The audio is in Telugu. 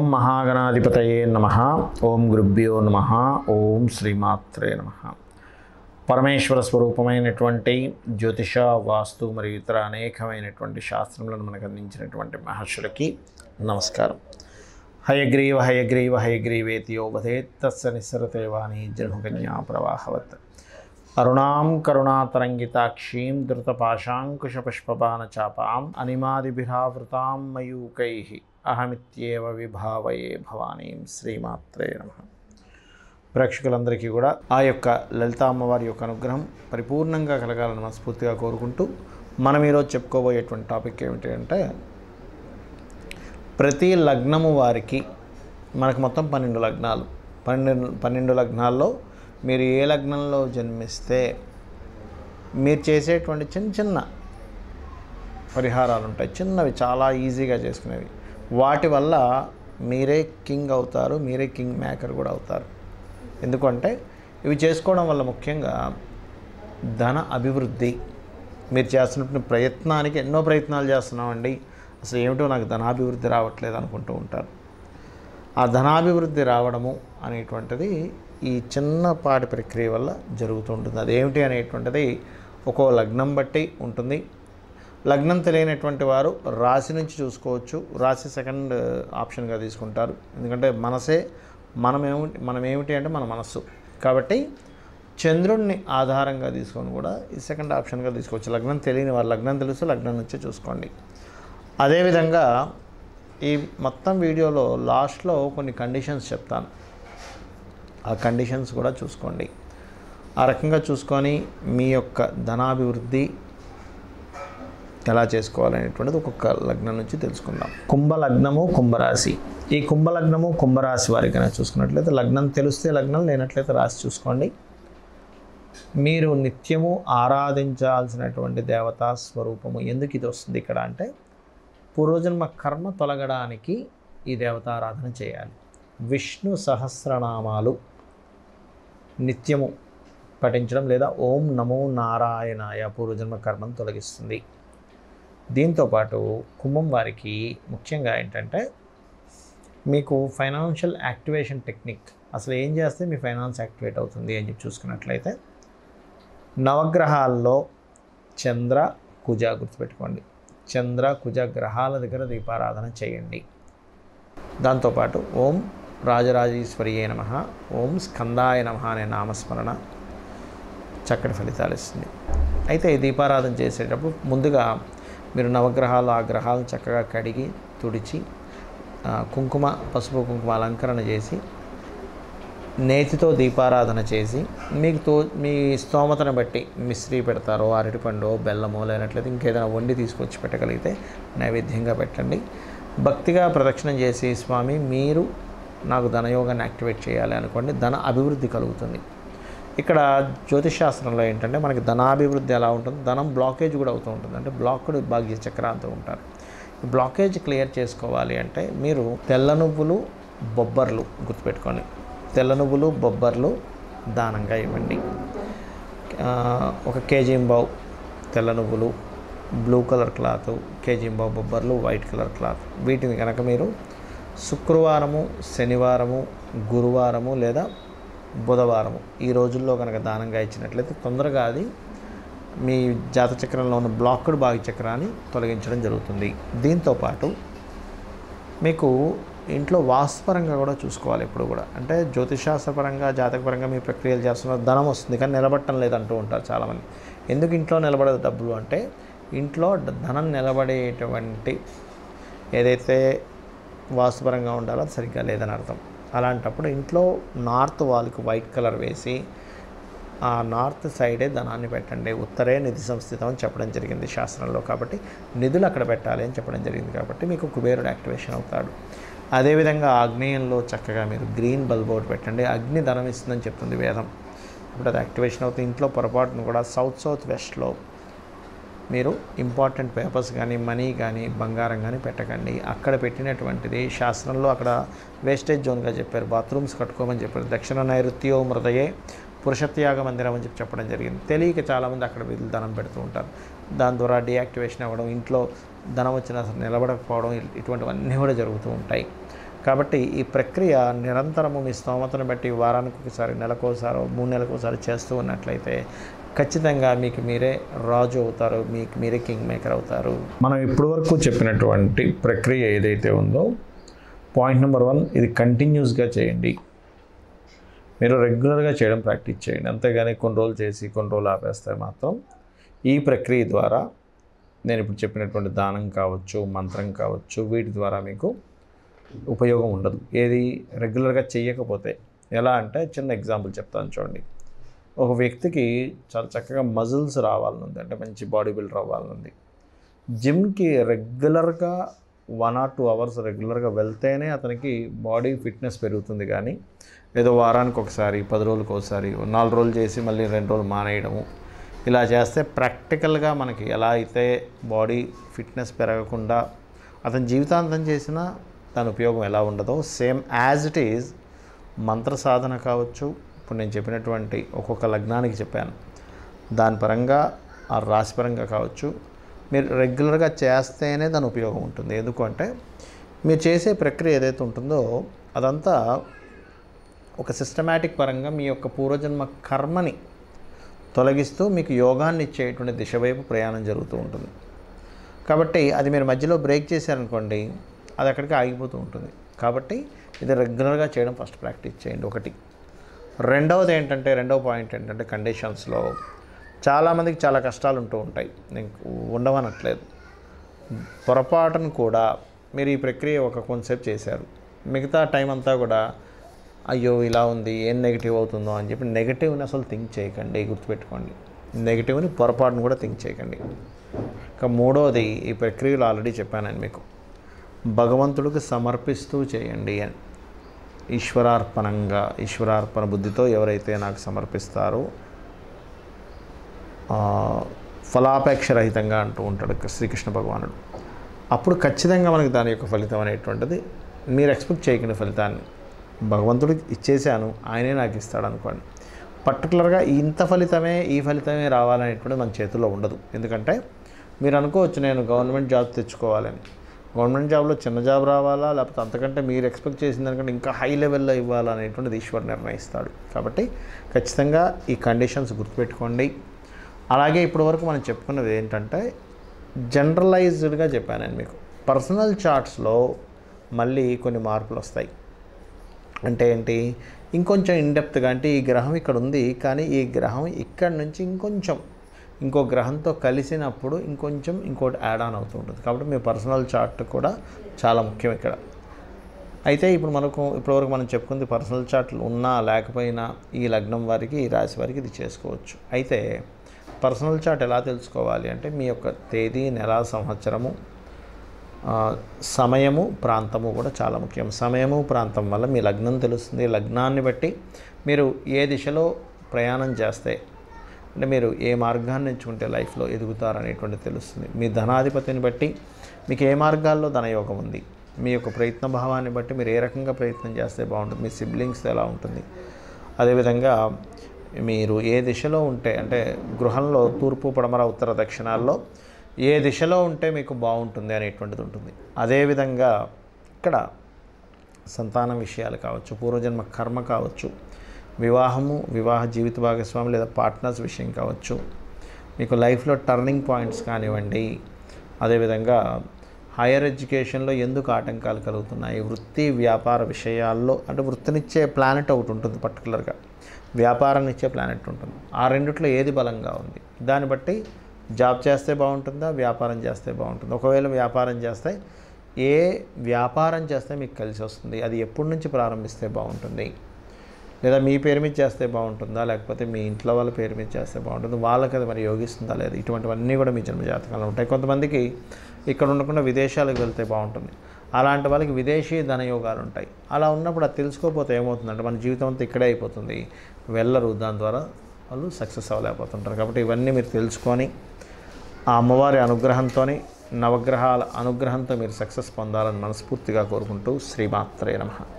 మహాగణాధిపతయే నమ ఓం గురుభ్యో నమ ఓం శ్రీమాత్రే నమ పరమేశ్వర స్వరూపమైనటువంటి జ్యోతిష వాస్తు మరియు ఇతర అనేకమైనటువంటి శాస్త్రములను మనకు అందించినటువంటి మహర్షులకి నమస్కారం హయగ్రీవ హయగ్రీవ హయగ్రీవేతి యోగధేత్ తస్య నిస్సరతే వాణి జనుకన్యా ప్రవాహవత్ అరుణాం కరుణాతరంగితాక్షీం ధృతపాశాంకుశపుష్పబాణచాపాం అనిమాదిభిరావృతాం మయూకై అహమిత్యేవ విభావయే భవానీం శ్రీమాత్రే నమ ప్రేక్షకులందరికీ కూడా ఆ యొక్క లలిత అమ్మవారి యొక్క అనుగ్రహం పరిపూర్ణంగా కలగాలని మనస్ఫూర్తిగా కోరుకుంటూ మనం ఈరోజు చెప్పుకోబోయేటువంటి టాపిక్ ఏమిటి అంటే ప్రతి లగ్నము వారికి మనకు మొత్తం పన్నెండు లగ్నాలు పన్నెండు పన్నెండు లగ్నాల్లో మీరు ఏ లగ్నంలో జన్మిస్తే మీరు చేసేటువంటి చిన్న చిన్న పరిహారాలు ఉంటాయి చిన్నవి చాలా ఈజీగా చేసుకునేవి వాటి వల్ల మీరే కింగ్ అవుతారు మీరే కింగ్ మేకర్ కూడా అవుతారు ఎందుకంటే ఇవి చేసుకోవడం వల్ల ముఖ్యంగా ధన అభివృద్ధి మీరు చేస్తున్నటువంటి ప్రయత్నానికి ఎన్నో ప్రయత్నాలు చేస్తున్నామండి అసలు ఏమిటో నాకు ధనాభివృద్ధి రావట్లేదు అనుకుంటూ ఉంటారు ఆ ధనాభివృద్ధి రావడము అనేటువంటిది ఈ చిన్నపాటి ప్రక్రియ వల్ల జరుగుతుంటుంది అదేమిటి అనేటువంటిది ఒక్కో లగ్నం బట్టి ఉంటుంది లగ్నం తెలియనటువంటి వారు రాశి నుంచి చూసుకోవచ్చు రాశి సెకండ్ ఆప్షన్గా తీసుకుంటారు ఎందుకంటే మనసే మనమేమిటి మనం ఏమిటి అంటే మన మనస్సు కాబట్టి చంద్రుడిని ఆధారంగా తీసుకొని కూడా ఈ సెకండ్ ఆప్షన్గా తీసుకోవచ్చు లగ్నం తెలియని వారు లగ్నం తెలుసు లగ్నం నుంచే చూసుకోండి అదేవిధంగా ఈ మొత్తం వీడియోలో లాస్ట్లో కొన్ని కండిషన్స్ చెప్తాను ఆ కండిషన్స్ కూడా చూసుకోండి ఆ రకంగా చూసుకొని మీ యొక్క ధనాభివృద్ధి ఎలా చేసుకోవాలనేటువంటిది ఒక్కొక్క లగ్నం నుంచి తెలుసుకుందాం కుంభ లగ్నము కుంభరాశి ఈ కుంభ లగ్నము కుంభరాశి వారికైనా చూసుకున్నట్లయితే లగ్నం తెలిస్తే లగ్నం లేనట్లయితే రాశి చూసుకోండి మీరు నిత్యము ఆరాధించాల్సినటువంటి దేవతా స్వరూపము ఎందుకు ఇది వస్తుంది ఇక్కడ అంటే పూర్వజన్మ కర్మ తొలగడానికి ఈ దేవతారాధన చేయాలి విష్ణు సహస్రనామాలు నిత్యము పఠించడం లేదా ఓం నమో నారాయణాయ పూర్వజన్మ కర్మను తొలగిస్తుంది దీంతోపాటు కుంభం వారికి ముఖ్యంగా ఏంటంటే మీకు ఫైనాన్షియల్ యాక్టివేషన్ టెక్నిక్ అసలు ఏం చేస్తే మీ ఫైనాన్స్ యాక్టివేట్ అవుతుంది అని చెప్పి చూసుకున్నట్లయితే నవగ్రహాల్లో చంద్ర కుజ గుర్తుపెట్టుకోండి చంద్ర కుజ గ్రహాల దగ్గర దీపారాధన చేయండి దాంతోపాటు ఓం రాజరాజేశ్వరియే నమ ఓం స్కందాయ నమ అనే నామస్మరణ చక్కటి ఫలితాలు ఇస్తుంది అయితే ఈ దీపారాధన చేసేటప్పుడు ముందుగా మీరు నవగ్రహాలు ఆ గ్రహాలను చక్కగా కడిగి తుడిచి ఆ, కుంకుమ పసుపు కుంకుమ అలంకరణ చేసి నేతితో దీపారాధన చేసి మీకు తో మీ స్తోమతను బట్టి మిశ్రీ పెడతారో అరటిపండు బెల్లమో లేనట్లయితే ఇంకేదైనా వండి తీసుకొచ్చి పెట్టగలిగితే నైవేద్యంగా పెట్టండి భక్తిగా ప్రదక్షిణం చేసి స్వామి మీరు నాకు ధనయోగాన్ని యాక్టివేట్ చేయాలి అనుకోండి ధన అభివృద్ధి కలుగుతుంది ఇక్కడ జ్యోతిష్ శాస్త్రంలో ఏంటంటే మనకి ధనాభివృద్ధి ఎలా ఉంటుంది ధనం బ్లాకేజ్ కూడా అవుతూ ఉంటుంది అంటే బ్లాక్డ్ భాగ్య చక్రాంతో ఉంటారు ఈ బ్లాకేజ్ క్లియర్ చేసుకోవాలి అంటే మీరు తెల్ల నువ్వులు బొబ్బర్లు గుర్తుపెట్టుకోండి తెల్ల నువ్వులు బొబ్బర్లు దానంగా ఇవ్వండి ఆ, ఒక కేజీ బావు తెల్ల నువ్వులు బ్లూ కలర్ క్లాత్ కేజీ బావు బొబ్బర్లు వైట్ కలర్ క్లాత్ వీటిని కనుక మీరు శుక్రవారము శనివారము గురువారము లేదా బుధవారము ఈ రోజుల్లో కనుక దానంగా ఇచ్చినట్లయితే తొందరగా అది మీ జాత చక్రంలో ఉన్న బ్లాక్డ్ భాగ్య చక్రాన్ని తొలగించడం జరుగుతుంది దీంతోపాటు మీకు ఇంట్లో వాస్తుపరంగా కూడా చూసుకోవాలి ఎప్పుడు కూడా అంటే జ్యోతిషాస్త్రపరంగా జాతకపరంగా మీ ప్రక్రియలు చేస్తున్నారు ధనం వస్తుంది కానీ నిలబడటం లేదంటూ ఉంటారు చాలామంది ఎందుకు ఇంట్లో నిలబడదు డబ్బులు అంటే ఇంట్లో డ- ధనం నిలబడేటువంటి ఏదైతే వాస్తుపరంగా ఉండాలో అది సరిగ్గా లేదని అర్థం అలాంటప్పుడు ఇంట్లో నార్త్ వాల్కి వైట్ కలర్ వేసి ఆ నార్త్ సైడే ధనాన్ని పెట్టండి ఉత్తరే నిధి సంస్థితం అని చెప్పడం జరిగింది శాస్త్రంలో కాబట్టి నిధులు అక్కడ పెట్టాలి అని చెప్పడం జరిగింది కాబట్టి మీకు కుబేరుడు యాక్టివేషన్ అవుతాడు అదేవిధంగా ఆగ్నేయంలో చక్కగా మీరు గ్రీన్ బల్బ్ ఒకటి పెట్టండి అగ్ని ధనం ఇస్తుందని చెప్తుంది వేదం ఇప్పుడు అది యాక్టివేషన్ అవుతుంది ఇంట్లో పొరపాటును కూడా సౌత్ సౌత్ వెస్ట్లో మీరు ఇంపార్టెంట్ పేపర్స్ కానీ మనీ కానీ బంగారం కానీ పెట్టకండి అక్కడ పెట్టినటువంటిది శాస్త్రంలో అక్కడ వేస్టేజ్ జోన్గా చెప్పారు బాత్రూమ్స్ కట్టుకోమని చెప్పారు దక్షిణ నైరుత్యో మృదయే పురుషత్యాగ మందిరం అని చెప్పి చెప్పడం జరిగింది తెలియక చాలామంది అక్కడ వీళ్ళు ధనం పెడుతూ ఉంటారు దాని ద్వారా డీయాక్టివేషన్ అవ్వడం ఇంట్లో ధనం వచ్చినా అసలు నిలబడకపోవడం ఇ- ఇటువంటివన్నీ కూడా జరుగుతూ ఉంటాయి కాబట్టి ఈ ప్రక్రియ నిరంతరము మీ స్తోమతను బట్టి వారానికి ఒకసారి నెలకోసారి మూడు నెలలకు ఒకసారి చేస్తూ ఉన్నట్లయితే ఖచ్చితంగా మీకు మీరే రాజు అవుతారు మీకు మీరే కింగ్ మేకర్ అవుతారు మనం ఇప్పటివరకు చెప్పినటువంటి ప్రక్రియ ఏదైతే ఉందో పాయింట్ నెంబర్ వన్ ఇది కంటిన్యూస్గా చేయండి మీరు రెగ్యులర్గా చేయడం ప్రాక్టీస్ చేయండి అంతేగాని కొన్ని రోజులు చేసి కొన్ని రోజులు ఆపేస్తే మాత్రం ఈ ప్రక్రియ ద్వారా నేను ఇప్పుడు చెప్పినటువంటి దానం కావచ్చు మంత్రం కావచ్చు వీటి ద్వారా మీకు ఉపయోగం ఉండదు ఏది రెగ్యులర్గా చేయకపోతే ఎలా అంటే చిన్న ఎగ్జాంపుల్ చెప్తాను చూడండి ఒక వ్యక్తికి చాలా చక్కగా మజిల్స్ రావాలనుంది అంటే మంచి బాడీ బిల్డర్ అవ్వాలనుంది జిమ్కి రెగ్యులర్గా వన్ ఆర్ టూ అవర్స్ రెగ్యులర్గా వెళ్తేనే అతనికి బాడీ ఫిట్నెస్ పెరుగుతుంది కానీ ఏదో వారానికి ఒకసారి పది రోజులకు ఒకసారి నాలుగు రోజులు చేసి మళ్ళీ రెండు రోజులు మానేయడము ఇలా చేస్తే ప్రాక్టికల్గా మనకి ఎలా అయితే బాడీ ఫిట్నెస్ పెరగకుండా అతని జీవితాంతం చేసినా దాని ఉపయోగం ఎలా ఉండదో సేమ్ యాజ్ ఇట్ ఈజ్ మంత్ర సాధన కావచ్చు ఇప్పుడు నేను చెప్పినటువంటి ఒక్కొక్క లగ్నానికి చెప్పాను దాని పరంగా ఆ రాశి పరంగా కావచ్చు మీరు రెగ్యులర్గా చేస్తేనే దాని ఉపయోగం ఉంటుంది ఎందుకంటే మీరు చేసే ప్రక్రియ ఏదైతే ఉంటుందో అదంతా ఒక సిస్టమేటిక్ పరంగా మీ యొక్క పూర్వజన్మ కర్మని తొలగిస్తూ మీకు యోగాన్ని ఇచ్చేటువంటి దిశ వైపు ప్రయాణం జరుగుతూ ఉంటుంది కాబట్టి అది మీరు మధ్యలో బ్రేక్ చేశారనుకోండి అది అక్కడికి ఆగిపోతూ ఉంటుంది కాబట్టి ఇది రెగ్యులర్గా చేయడం ఫస్ట్ ప్రాక్టీస్ చేయండి ఒకటి రెండవది ఏంటంటే రెండవ పాయింట్ ఏంటంటే కండిషన్స్లో చాలామందికి చాలా కష్టాలు ఉంటూ ఉంటాయి నేను ఉండవనట్లేదు పొరపాటును కూడా మీరు ఈ ప్రక్రియ ఒక కొంతసేపు చేశారు మిగతా టైం అంతా కూడా అయ్యో ఇలా ఉంది ఏం నెగిటివ్ అవుతుందో అని చెప్పి నెగిటివ్ని అసలు థింక్ చేయకండి గుర్తుపెట్టుకోండి నెగిటివ్ని పొరపాటును కూడా థింక్ చేయకండి ఇక మూడవది ఈ ప్రక్రియలో ఆల్రెడీ చెప్పాను మీకు భగవంతుడికి సమర్పిస్తూ చేయండి అని ఈశ్వరార్పణంగా ఈశ్వరార్పణ బుద్ధితో ఎవరైతే నాకు సమర్పిస్తారో ఆ, ఫలాపేక్ష రహితంగా అంటూ ఉంటాడు శ్రీకృష్ణ భగవానుడు అప్పుడు ఖచ్చితంగా మనకి దాని యొక్క ఫలితం అనేటువంటిది మీరు ఎక్స్పెక్ట్ చేయకండి ఫలితాన్ని భగవంతుడికి ఇచ్చేసాను ఆయనే నాకు ఇస్తాడు అనుకోండి పర్టికులర్గా ఇంత ఫలితమే ఈ ఫలితమే రావాలనేటువంటిది మన చేతుల్లో ఉండదు ఎందుకంటే మీరు అనుకోవచ్చు నేను గవర్నమెంట్ జాబ్ తెచ్చుకోవాలని గవర్నమెంట్ జాబ్లో చిన్న జాబ్ రావాలా లేకపోతే అంతకంటే మీరు ఎక్స్పెక్ట్ చేసిన దానికంటే ఇంకా హై లెవెల్లో ఇవ్వాలా అనేటువంటిది ఈశ్వర్ నిర్ణయిస్తాడు కాబట్టి ఖచ్చితంగా ఈ కండిషన్స్ గుర్తుపెట్టుకోండి అలాగే ఇప్పటి వరకు మనం చెప్పుకున్నది ఏంటంటే జనరలైజ్డ్గా చెప్పాను నేను మీకు పర్సనల్ చార్ట్స్లో మళ్ళీ కొన్ని మార్పులు వస్తాయి అంటే ఏంటి ఇంకొంచెం ఇండెప్త్గా అంటే ఈ గ్రహం ఇక్కడ ఉంది కానీ ఈ గ్రహం ఇక్కడ నుంచి ఇంకొంచెం ఇంకో గ్రహంతో కలిసినప్పుడు ఇంకొంచెం ఇంకోటి యాడ్ ఆన్ అవుతూ ఉంటుంది కాబట్టి మీ పర్సనల్ చార్ట్ కూడా చాలా ముఖ్యం ఇక్కడ అయితే ఇప్పుడు మనకు ఇప్పటివరకు మనం చెప్పుకుంది పర్సనల్ చార్ట్లు ఉన్నా లేకపోయినా ఈ లగ్నం వారికి ఈ రాశి వారికి ఇది చేసుకోవచ్చు అయితే పర్సనల్ చార్ట్ ఎలా తెలుసుకోవాలి అంటే మీ యొక్క తేదీ నెల సంవత్సరము ఆ, సమయము ప్రాంతము కూడా చాలా ముఖ్యం సమయము ప్రాంతం వల్ల మీ లగ్నం తెలుస్తుంది లగ్నాన్ని బట్టి మీరు ఏ దిశలో ప్రయాణం చేస్తే అంటే మీరు ఏ మార్గాన్ని ఎంచుకుంటే లైఫ్లో ఎదుగుతారనేటువంటిది తెలుస్తుంది మీ ధనాధిపతిని బట్టి మీకు ఏ మార్గాల్లో ధనయోగం ఉంది మీ యొక్క ప్రయత్న భావాన్ని బట్టి మీరు ఏ రకంగా ప్రయత్నం చేస్తే బాగుంటుంది మీ సిబ్లింగ్స్ ఎలా ఉంటుంది అదేవిధంగా మీరు ఏ దిశలో ఉంటే అంటే గృహంలో తూర్పు పడమర ఉత్తర దక్షిణాల్లో ఏ దిశలో ఉంటే మీకు బాగుంటుంది అనేటువంటిది ఉంటుంది అదేవిధంగా ఇక్కడ సంతానం విషయాలు కావచ్చు పూర్వజన్మ కర్మ కావచ్చు వివాహము వివాహ జీవిత భాగస్వామి లేదా పార్ట్నర్స్ విషయం కావచ్చు మీకు లైఫ్లో టర్నింగ్ పాయింట్స్ కానివ్వండి అదేవిధంగా హైయర్ ఎడ్యుకేషన్లో ఎందుకు ఆటంకాలు కలుగుతున్నాయి వృత్తి వ్యాపార విషయాల్లో అంటే వృత్తినిచ్చే ప్లానెట్ ఒకటి ఉంటుంది పర్టికులర్గా వ్యాపారాన్ని ఇచ్చే ప్లానెట్ ఉంటుంది ఆ రెండిట్లో ఏది బలంగా ఉంది దాన్ని బట్టి జాబ్ చేస్తే బాగుంటుందా వ్యాపారం చేస్తే బాగుంటుంది ఒకవేళ వ్యాపారం చేస్తే ఏ వ్యాపారం చేస్తే మీకు కలిసి వస్తుంది అది ఎప్పటి నుంచి ప్రారంభిస్తే బాగుంటుంది లేదా మీ పేరు మీద చేస్తే బాగుంటుందా లేకపోతే మీ ఇంట్లో వాళ్ళ పేరు మీద చేస్తే బాగుంటుంది వాళ్ళకి అది మరి యోగిస్తుందా లేదా ఇటువంటివన్నీ కూడా మీ జన్మ జాతకాలు ఉంటాయి కొంతమందికి ఇక్కడ ఉండకుండా విదేశాలకు వెళ్తే బాగుంటుంది అలాంటి వాళ్ళకి విదేశీ ధనయోగాలు ఉంటాయి అలా ఉన్నప్పుడు అది తెలుసుకోకపోతే ఏమవుతుందంటే మన జీవితం అంతా ఇక్కడే అయిపోతుంది వెళ్ళరు దాని ద్వారా వాళ్ళు సక్సెస్ అవ్వలేకపోతుంటారు కాబట్టి ఇవన్నీ మీరు తెలుసుకొని ఆ అమ్మవారి అనుగ్రహంతో నవగ్రహాల అనుగ్రహంతో మీరు సక్సెస్ పొందాలని మనస్ఫూర్తిగా కోరుకుంటూ శ్రీమాత్రే నమః